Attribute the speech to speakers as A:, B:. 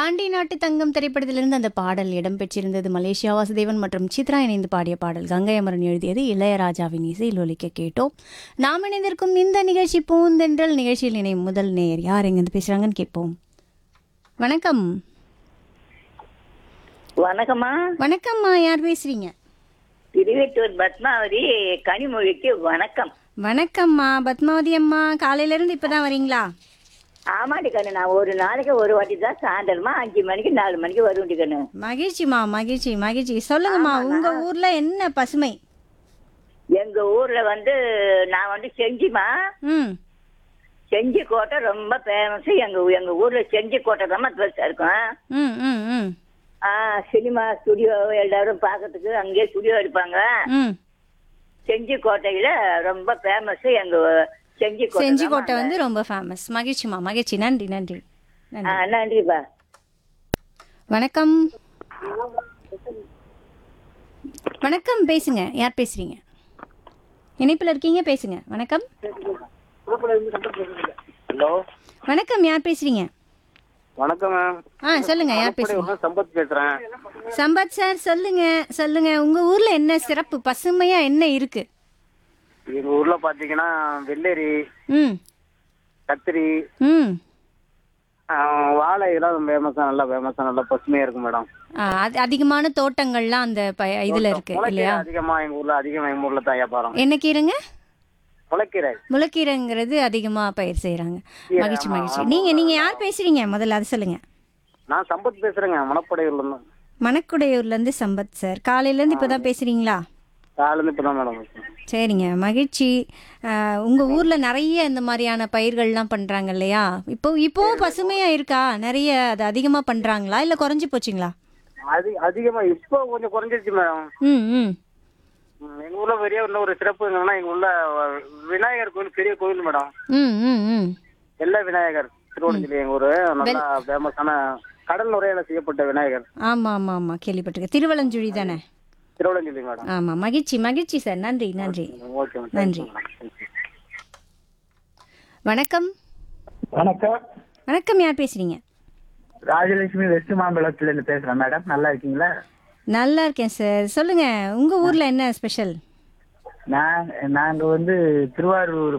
A: பாண்டி நாட்டு தங்கம் திரைப்படத்திலிருந்து அந்த பாடல் இடம்பெற்றிருந்தது மலேசியா வாசுதேவன் மற்றும் சித்ரா இணைந்து பாடிய பாடல் கங்கை அமரன் எழுதியது இளையராஜாவின் இசையில் ஒலிக்க கேட்டோம் நாம் இணைந்திருக்கும் இந்த நிகழ்ச்சி பூந்தென்றல் நிகழ்ச்சியில் இணையும் முதல் நேயர் யார் எங்கேருந்து பேசுகிறாங்கன்னு கேட்போம் வணக்கம்
B: வணக்கம்மா
A: வணக்கம்மா யார் பேசுறீங்க
B: திருவேட்டூர் பத்மாவதி கனிமொழிக்கு வணக்கம்
A: வணக்கம்மா பத்மாவதி அம்மா காலையில இருந்து இப்பதான் வரீங்களா
B: ஆமாடி கண்ணு நான் ஒரு நாளைக்கு ஒரு வாட்டி தான் சாயந்தரமா அஞ்சு மணிக்கு நாலு மணிக்கு வருவேன் கண்ணு
A: மகிழ்ச்சிமா மகிழ்ச்சி மகிழ்ச்சி சொல்லுங்கம்மா உங்க ஊர்ல என்ன பசுமை
B: எங்க ஊர்ல வந்து நான் வந்து செஞ்சிமா
A: ம்
B: செஞ்சி கோட்டை ரொம்ப ஃபேமஸ் எங்க ஊ- எங்க ஊர்ல செஞ்சி கோட்டை தான் பெருசா இருக்கும்
A: ம் ம் ம்
B: ஆ சினிமா ஸ்டுடியோ எல்லாரும் பார்க்கறதுக்கு அங்கேயே ஸ்டுடியோ எடுப்பாங்க
A: ம்
B: செஞ்சி கோட்டையில ரொம்ப ஃபேமஸ் எங்க செஞ்சி கோட்டை
A: செஞ்சிக்கோட்டை வந்து ரொம்ப ஃபேமஸ் மகிழ்ச்சிமா மகிழ்ச்சி நன்றி நன்றி நன்றி
B: ஆ நன்றிப்பா
A: வணக்கம் வணக்கம் பேசுங்க யார் பேசுறீங்க இணைப்பில் இருக்கீங்க பேசுங்க வணக்கம்
C: ஹலோ
A: வணக்கம் யார் பேசுறீங்க
C: வணக்கம் மேம்
A: ஆ சொல்லுங்க யார் பேசுறீங்க
C: ஒரு சம்பத் பேசுறேன்
A: சம்பத் சார் சொல்லுங்க சொல்லுங்க உங்க ஊர்ல என்ன சிறப்பு பசுமையா என்ன இருக்கு
C: எங்க ஊர்ல பாத்தீங்கன்னா வெள்ளரி
A: ம்
C: கத்திரி
A: ம்
C: ஆஹ், வாழை இதெல்லாம் ஃபேமஸா நல்லா ஃபேமஸா நல்லா பசுமையா இருக்கு மேடம்
A: ஆ, அது அதிகமான தோட்டங்கள்லாம் அந்த ப- இதுல இருக்கு
C: முளைக்கீரை
A: இல்லையா
C: அதிகமா எங்க ஊர்ல அதிகமா எங்க ஊர்ல தான் வியாபாரம்
A: என்ன கீரைங்க
C: முளைக்கீரை
A: முளைக்கீரைங்கிறது அதிகமா பயிர் செய்றாங்க
C: கீரை,
A: மகிழ்ச்சி
C: ஆமா,
A: மகிழ்ச்சி
C: ஆமா.
A: நீங்க நீங்க யார் பேசுறீங்க முதல்ல அது சொல்லுங்க
C: நான் சம்பத் பேசுறேங்க மணப்படையூர்ல இருந்து
A: மணக்குடையூர்ல இருந்து சம்பத் சார் காலையில இருந்து இப்பதான் பேசுறீங்களா
C: காலையில இருந்து இப்பதான் மேடம் பேசுறேன்.
A: சரிங்க மகிழ்ச்சி ஆஹ், உங்க ஊர்ல நிறைய இந்த மாதிரியான பயிர்கள்லாம் பண்றாங்க இல்லையா இப்போ இப்போவும் பசுமையா இருக்கா நிறைய அது அதிகமா பண்றாங்களா இல்ல குறைஞ்சு போச்சுங்களா
C: அது அதிகமா இப்போ கொஞ்சம் குறைஞ்சிருச்சு மேடம்
A: ம் ம்
C: ம், எங்க ஊர்ல பெரிய இன்னும் ஒரு சிறப்பு என்னன்னா எங்க ஊர்ல விநாயகர் கோயில் பெரிய கோயில் மேடம்
A: ம் ம் ம்
C: எல்லா விநாயகர் திருவண்ணாமலை எங்க ஊரு நல்லா ஃபேமஸான கடல் நுரையில செய்யப்பட்ட விநாயகர்
A: ஆமா ஆமா ஆமா கேள்விப்பட்டிருக்கேன் திருவலஞ்சுழி தானே
C: திருவண்ணாமலை மேடம்
A: ஆமா மகிழ்ச்சி மகிழ்ச்சி சார் நன்றி நன்றி
C: ஓகே மேடம்
A: நன்றி வணக்கம்
D: வணக்கம்
A: வணக்கம் யார் பேசுறீங்க
D: ராஜலட்சுமி வெஸ்ட் மாம்பழத்துல இருந்து பேசுறேன் மேடம் நல்லா இருக்கீங்களா
A: நல்லா இருக்கேன் சார் சொல்லுங்க உங்க ஊர்ல என்ன ஸ்பெஷல்
D: நான் நாங்க வந்து திருவாரூர்